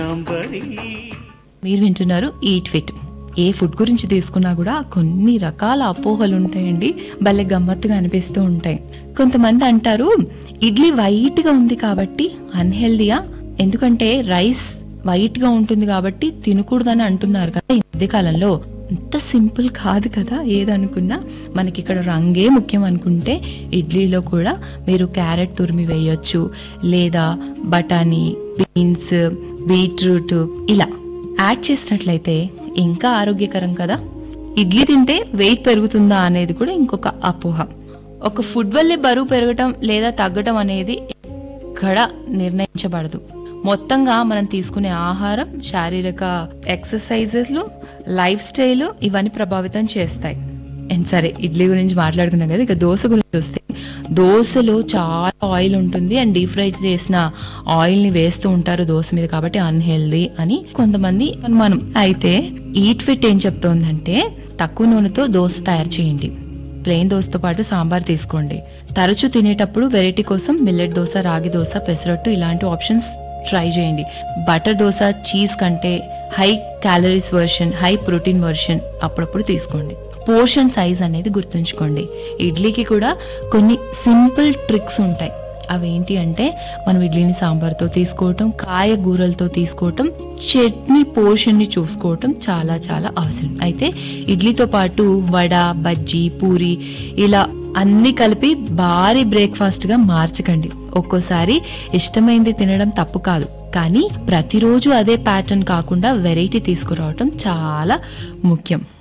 మీరు వింటున్నారు eat fit ఏ food గురించి తీసుకున్నా కూడా కొన్ని రకాల అపోహలు ఉంటాయండి భలే గమ్మత్తుగా అనిపిస్తూ ఉంటాయి కొంతమంది అంటారు ఇడ్లీ వైట్ గా ఉంది కాబట్టి అన్హెల్దీయా ఎందుకంటే రైస్ వైట్ గా ఉంటుంది కాబట్టి తినకూడదని అంటున్నారు కదా ఈ మధ్య కాలంలో అంత సింపుల్ కాదు కదా ఏదనుకున్నా మనకి ఇక్కడ రంగే ముఖ్యం అనుకుంటే ఇడ్లీలో కూడా మీరు క్యారెట్ తురిమి వేయొచ్చు లేదా బఠానీ బీన్స్ బీట్రూట్ ఇలా యాడ్ చేసినట్లయితే ఇంకా ఆరోగ్యకరం కదా ఇడ్లీ తింటే వెయిట్ పెరుగుతుందా అనేది కూడా ఇంకొక అపోహ ఒక ఫుడ్ వల్లే బరువు పెరగటం లేదా తగ్గటం అనేది ఎక్కడ నిర్ణయించబడదు మొత్తంగా మనం తీసుకునే ఆహారం శారీరక ఎక్సర్సైజెస్లు లైఫ్ స్టైల్ ఇవన్నీ ప్రభావితం చేస్తాయి అండ్ సరే ఇడ్లీ గురించి మాట్లాడుకున్నాం కదా ఇక దోశ గురించి వస్తే దోశలో చాలా ఆయిల్ ఉంటుంది అండ్ డీప్ ఫ్రై చేసిన ఆయిల్ ని వేస్తూ ఉంటారు దోశ మీద కాబట్టి అన్హెల్దీ అని కొంతమంది అనుమానం అయితే ఈట్ ఫిట్ ఏం చెప్తోందంటే తక్కువ నూనెతో దోశ తయారు చేయండి ప్లెయిన్ దోశతో పాటు సాంబార్ తీసుకోండి తరచూ తినేటప్పుడు వెరైటీ కోసం మిల్లెట్ దోశ రాగి దోశ పెసరట్టు ఇలాంటి ఆప్షన్స్ ట్రై చేయండి బటర్ దోశ చీజ్ కంటే high calories version high protein version అప్పుడప్పుడు తీసుకోండి పోర్షన్ సైజ్ అనేది గుర్తుంచుకోండి ఇడ్లీకి కూడా కొన్ని సింపుల్ ట్రిక్స్ ఉంటాయి అవేంటి అంటే మనం ఇడ్లీని సాంబార్తో తీసుకోవటం కాయగూరలతో తీసుకోవటం చట్నీ పోర్షన్ని చూసుకోవటం చాలా చాలా అవసరం అయితే ఇడ్లీతో పాటు వడ బజ్జీ పూరి ఇలా అన్ని కలిపి భారీ బ్రేక్ఫాస్ట్ గా మార్చకండి ఒక్కోసారి ఇష్టమైంది తినడం తప్పు కాదు కానీ ప్రతిరోజు అదే ప్యాటర్న్ కాకుండా వెరైటీ తీసుకురావటం చాలా ముఖ్యం